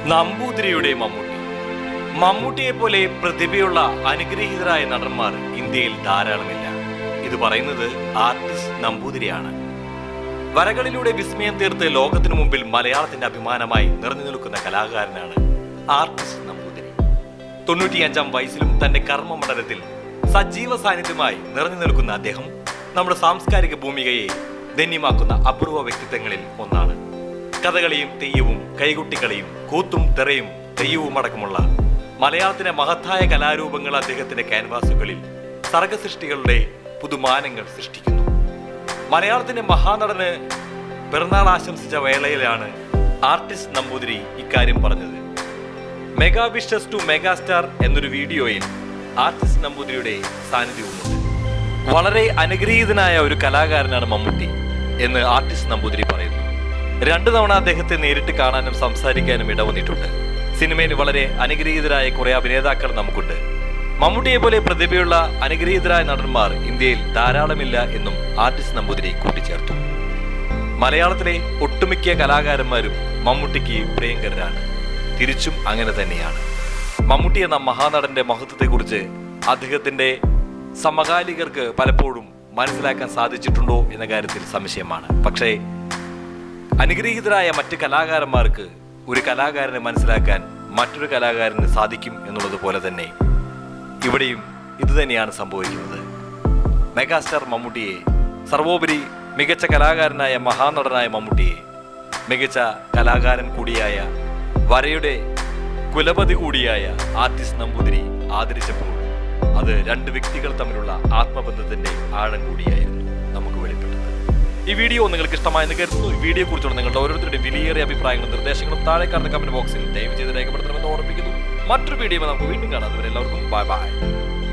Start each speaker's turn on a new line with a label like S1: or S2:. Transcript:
S1: നമ്പൂതിരിയുടെ മമ്മൂട്ടി മമ്മൂട്ടിയെ പോലെ പ്രതിഭയുള്ള അനുഗ്രഹീതരായ നടന്മാർ ഇന്ത്യയിൽ ധാരാളമില്ല ഇത് പറയുന്നത് ആർട്ടിസ്റ്റ് നമ്പൂതിരിയാണ് വരകളിലൂടെ വിസ്മയം തീർത്ത് ലോകത്തിനു മുമ്പിൽ മലയാളത്തിന്റെ അഭിമാനമായി നിറഞ്ഞു നിൽക്കുന്ന കലാകാരനാണ് ആർട്ടിസ്റ്റ് നമ്പൂതിരി തൊണ്ണൂറ്റിയഞ്ചാം വയസ്സിലും തന്റെ കർമ്മമണ്ഡലത്തിൽ സജീവ സാന്നിധ്യമായി നിറഞ്ഞു നിൽക്കുന്ന അദ്ദേഹം നമ്മുടെ സാംസ്കാരിക ഭൂമികയെ ധന്യമാക്കുന്ന അപൂർവ വ്യക്തിത്വങ്ങളിൽ ഒന്നാണ് കഥകളിയും തെയ്യവും കൈകുട്ടിക്കളിയും കൂത്തും തെറയും തെയ്യവും അടക്കമുള്ള മലയാളത്തിലെ മഹത്തായ കലാരൂപങ്ങൾ അദ്ദേഹത്തിന്റെ ക്യാൻവാസുകളിൽ സർഗസൃഷ്ടികളുടെ പുതുമാനങ്ങൾ സൃഷ്ടിക്കുന്നു മലയാളത്തിന്റെ മഹാനടന് പിറന്നാൾ ആശംസിച്ച വേളയിലാണ് ആർട്ടിസ്റ്റ് നമ്പൂതിരി ഇക്കാര്യം പറഞ്ഞത് മെഗാ വിഷസ് ടു മെഗാസ്റ്റാർ എന്നൊരു വീഡിയോയിൽ ആർട്ടിസ്റ്റ് നമ്പൂതിരിയുടെ സാന്നിധ്യവുമുണ്ട് വളരെ അനുഗ്രഹീതനായ ഒരു കലാകാരനാണ് മമ്മൂട്ടി എന്ന് ആർട്ടിസ്റ്റ് നമ്പൂതിരി പറയുന്നു രണ്ടു തവണ അദ്ദേഹത്തെ നേരിട്ട് കാണാനും സംസാരിക്കാനും ഇടവന്നിട്ടുണ്ട് സിനിമയിൽ വളരെ അനുഗ്രഹീതരായ കുറെ അഭിനേതാക്കൾ നമുക്കുണ്ട് മമ്മൂട്ടിയെ പോലെ പ്രതിഭയുള്ള അനുഗ്രഹീതരായ നടന്മാർ ഇന്ത്യയിൽ ധാരാളമില്ല എന്നും ആർട്ടിസ്റ്റ് നമ്പൂതിരി കൂട്ടിച്ചേർത്തു മലയാളത്തിലെ ഒട്ടുമിക്ക കലാകാരന്മാരും മമ്മൂട്ടിക്ക് പ്രിയങ്കരരാണ് തിരിച്ചും അങ്ങനെ തന്നെയാണ് മമ്മൂട്ടി എന്ന മഹാനടന്റെ മഹത്വത്തെക്കുറിച്ച് അദ്ദേഹത്തിന്റെ സമകാലികർക്ക് പലപ്പോഴും മനസ്സിലാക്കാൻ സാധിച്ചിട്ടുണ്ടോ എന്ന കാര്യത്തിൽ സംശയമാണ് പക്ഷേ അനുഗ്രഹീതരായ മറ്റ് കലാകാരന്മാർക്ക് ഒരു കലാകാരനെ മനസ്സിലാക്കാൻ മറ്റൊരു കലാകാരന് സാധിക്കും എന്നുള്ളത് പോലെ തന്നെ ഇവിടെയും ഇതുതന്നെയാണ് സംഭവിക്കുന്നത് മെഗാസ്റ്റാർ മമ്മൂട്ടിയെ സർവോപരി മികച്ച കലാകാരനായ മഹാനടനായ മമ്മൂട്ടിയെ മികച്ച കലാകാരൻ കൂടിയായ വരയുടെ കുലപതി കൂടിയായ ആർട്ടിസ്റ്റ് നമ്പൂതിരി ആദരിച്ചപ്പോൾ അത് രണ്ട് വ്യക്തികൾ തമ്മിലുള്ള ആത്മബന്ധത്തിന്റെ ആഴം കൂടിയായിരുന്നു നമുക്ക് വെളിപ്പെട്ടത് ഈ വീഡിയോ നിങ്ങൾക്ക് ഇഷ്ടമായെന്ന് കരുതുന്നു ഈ വീഡിയോ കുറിച്ചുള്ള നിങ്ങളുടെ ഓരോരുത്തരുടെയും വിലയേറിയ അഭിപ്രായങ്ങളും നിർദ്ദേശങ്ങളും താഴെ കാണുന്ന കമന്റ് ബോക്സിൽ ദയവ് ചെയ്ത് രേഖപ്പെടുത്തണമെന്ന് ഓർമ്മിപ്പിക്കുന്നു മറ്റൊരു വീഡിയോ നമുക്ക് വീണ്ടും കാണാം അതുവരെ എല്ലാവർക്കും ബൈ ബൈ